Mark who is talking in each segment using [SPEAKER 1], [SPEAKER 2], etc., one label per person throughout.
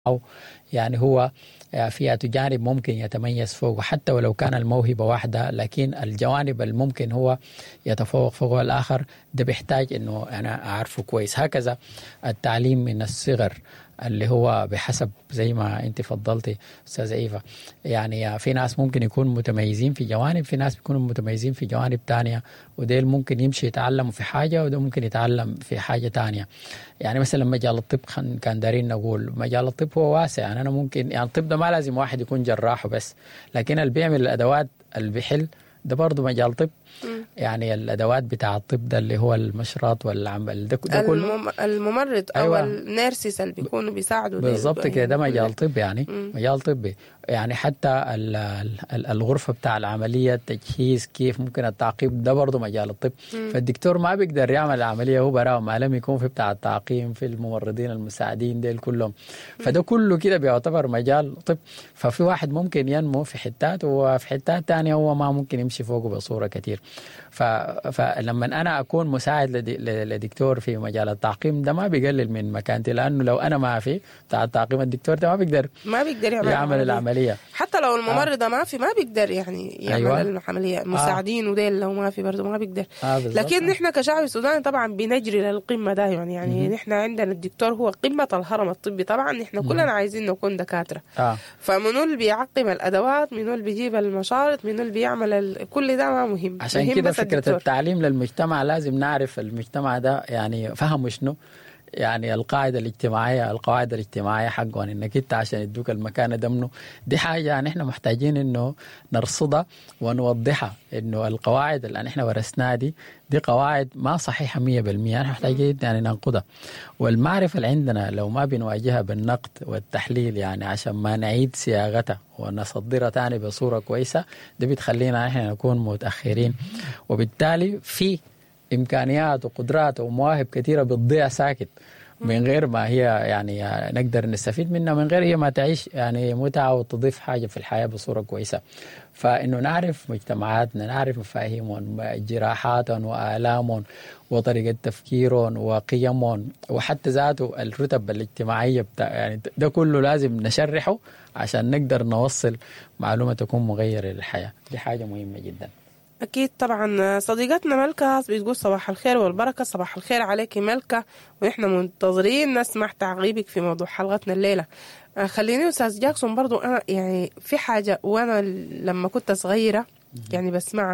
[SPEAKER 1] أو يعني هو فيها جانب ممكن يتميز فوقه حتى ولو كان الموهبة واحدة لكن الجوانب الممكن هو يتفوق فوق الآخر ده بيحتاج أنه أنا أعرفه كويس هكذا التعليم من الصغر اللي هو بحسب زي ما انت فضلتي استاذه ايفا يعني في ناس ممكن يكونوا متميزين في جوانب في ناس بيكونوا متميزين في جوانب تانية وديل ممكن يمشي يتعلم في حاجه وده ممكن يتعلم في حاجه تانية يعني مثلا مجال الطب كان دارين نقول مجال الطب هو واسع يعني انا ممكن يعني الطب ده ما لازم واحد يكون جراح وبس لكن اللي بيعمل الادوات اللي بيحل ده برضه مجال طب يعني الادوات بتاع الطب ده اللي هو المشرط والعمل ده, ده كله
[SPEAKER 2] المم... الممرض او أيوة. النيرسيس اللي بيكونوا بيساعدوا
[SPEAKER 1] بالظبط كده ده مجال طب يعني مم. مجال طبي يعني حتى ال ال الغرفه بتاع العمليه التجهيز كيف ممكن التعقيم ده برضه مجال الطب مم. فالدكتور ما بيقدر يعمل العمليه هو براه ما لم يكون في بتاع التعقيم في الممرضين المساعدين ديل كلهم فده كله كده بيعتبر مجال طب ففي واحد ممكن ينمو في حتات وفي حتات ثانيه هو ما ممكن يمشي فوقه بصوره كثير ف... فلما انا اكون مساعد لدي... لدكتور في مجال التعقيم ده ما بيقلل من مكانتي لانه لو انا ما في بتاع التعقيم الدكتور ده ما بيقدر
[SPEAKER 2] ما بيقدر يعمل,
[SPEAKER 1] يعمل العمليه
[SPEAKER 2] حتى لو الممرضه آه. ما في ما بيقدر يعني يعمل أيوة. العمليه المساعدين آه. وديل لو ما في برضه ما بيقدر
[SPEAKER 1] آه
[SPEAKER 2] لكن نحن كشعب سوداني طبعا بنجري للقمه دائما يعني نحن عندنا الدكتور هو قمه الهرم الطبي طبعا نحن كلنا عايزين نكون دكاتره
[SPEAKER 1] آه.
[SPEAKER 2] فمنو اللي بيعقم الادوات منو اللي بيجيب المشارط منو اللي بيعمل ال... كل ده ما مهم
[SPEAKER 1] عشان كده فكره الدكتور. التعليم للمجتمع لازم نعرف المجتمع ده يعني فهمه شنو يعني القاعدة الاجتماعية القواعد الاجتماعية حقهم انك انت عشان يدوك المكانة ده منه دي حاجة يعني احنا محتاجين انه نرصدها ونوضحها انه القواعد اللي احنا ورثناها دي دي قواعد ما صحيحة 100% احنا محتاجين يعني ننقضها والمعرفة اللي عندنا لو ما بنواجهها بالنقد والتحليل يعني عشان ما نعيد صياغتها ونصدرها تاني بصورة كويسة دي بتخلينا احنا نكون متأخرين وبالتالي في امكانيات وقدرات ومواهب كثيره بتضيع ساكت من غير ما هي يعني نقدر نستفيد منها من غير هي ما تعيش يعني متعه وتضيف حاجه في الحياه بصوره كويسه فانه نعرف مجتمعاتنا نعرف مفاهيمهم جراحاتهم والامهم وطريقه تفكيرهم وقيمهم وحتى ذاته الرتب الاجتماعيه بتاع يعني ده كله لازم نشرحه عشان نقدر نوصل معلومه تكون مغيره للحياه دي حاجه مهمه جدا
[SPEAKER 2] أكيد طبعا صديقتنا ملكة بتقول صباح الخير والبركة صباح الخير عليك ملكة ونحن منتظرين نسمع تعقيبك في موضوع حلقتنا الليلة خليني أستاذ جاكسون برضو أنا يعني في حاجة وأنا لما كنت صغيرة يعني بسمعها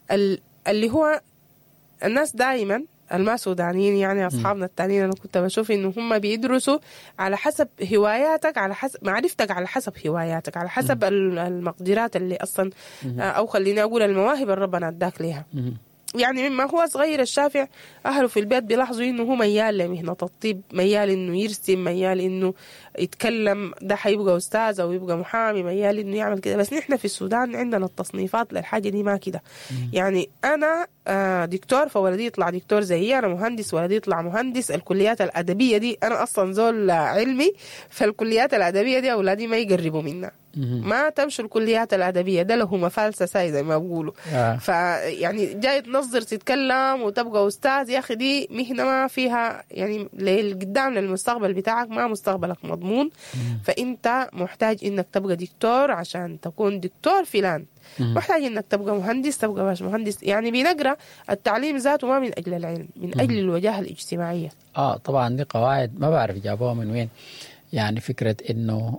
[SPEAKER 2] اللي هو الناس دائما الما سودانيين يعني اصحابنا التانيين انا كنت بشوف انه هم بيدرسوا على حسب هواياتك على حسب معرفتك على حسب هواياتك على حسب المقدرات اللي اصلا او خليني اقول المواهب اللي ربنا اداك ليها يعني مما هو صغير الشافع أهله في البيت بيلاحظوا إنه هو ميال لمهنة الطب ميال إنه يرسم ميال إنه يتكلم ده حيبقى أستاذ أو يبقى محامي ميال إنه يعمل كده بس نحن في السودان عندنا التصنيفات للحاجة دي ما كده يعني أنا دكتور فولدي يطلع دكتور زيي أنا مهندس ولدي يطلع مهندس الكليات الأدبية دي أنا أصلا زول علمي فالكليات الأدبية دي أولادي ما يقربوا منها ما تمشوا الكليات الأدبية ده له مفالسة ساي زي ما بقولوا
[SPEAKER 1] آه.
[SPEAKER 2] فيعني جاي تنظر تتكلم وتبقى أستاذ يا أخي دي مهنة ما فيها يعني للقدام للمستقبل بتاعك ما مستقبلك مضمون فأنت محتاج إنك تبقى دكتور عشان تكون دكتور فلان محتاج انك تبقى مهندس تبقى باش مهندس يعني بنقرا التعليم ذاته ما من اجل العلم من اجل الوجاهه الاجتماعيه
[SPEAKER 1] اه طبعا دي قواعد ما بعرف جابوها من وين يعني فكره انه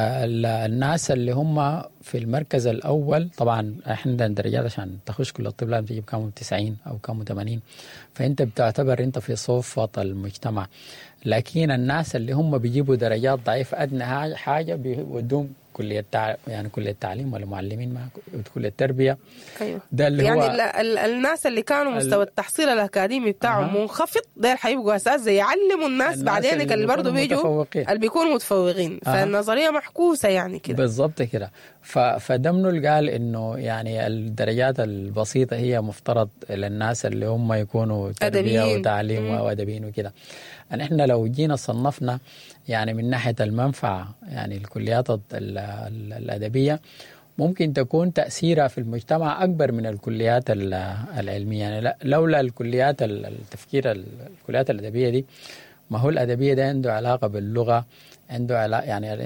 [SPEAKER 1] الناس اللي هم في المركز الاول طبعا احنا عندنا درجات عشان تخش كل الطب لازم تجيب كام 90 او كام 80 فانت بتعتبر انت في صفة المجتمع لكن الناس اللي هم بيجيبوا درجات ضعيفه ادنى حاجه بيودوهم كليه تع... يعني كليه التعليم ولا معلمين مع كليه التربيه
[SPEAKER 2] ايوه
[SPEAKER 1] ده اللي
[SPEAKER 2] يعني
[SPEAKER 1] هو
[SPEAKER 2] ال ال الناس اللي كانوا مستوى التحصيل الاكاديمي بتاعهم
[SPEAKER 1] أها.
[SPEAKER 2] منخفض ده حيبقوا اساس يعلموا الناس,
[SPEAKER 1] الناس
[SPEAKER 2] بعدين
[SPEAKER 1] اللي
[SPEAKER 2] اللي برضه
[SPEAKER 1] بيكونوا
[SPEAKER 2] بيجوا
[SPEAKER 1] متفوقين.
[SPEAKER 2] اللي بيكونوا متفوقين
[SPEAKER 1] أها.
[SPEAKER 2] فالنظريه محكوسه يعني كده
[SPEAKER 1] بالضبط كده ف... فدمنه اللي قال انه يعني الدرجات البسيطه هي مفترض للناس اللي هم يكونوا تربيه
[SPEAKER 2] أدبيين.
[SPEAKER 1] وتعليم
[SPEAKER 2] مم.
[SPEAKER 1] وادبيين وكده ان احنا لو جينا صنفنا يعني من ناحيه المنفعه يعني الكليات ال- ال- الادبيه ممكن تكون تاثيرها في المجتمع اكبر من الكليات ال- العلميه يعني لا- لولا الكليات ال- التفكير ال- الكليات الادبيه دي ما هو الادبيه ده عنده علاقه باللغه عنده علاج يعني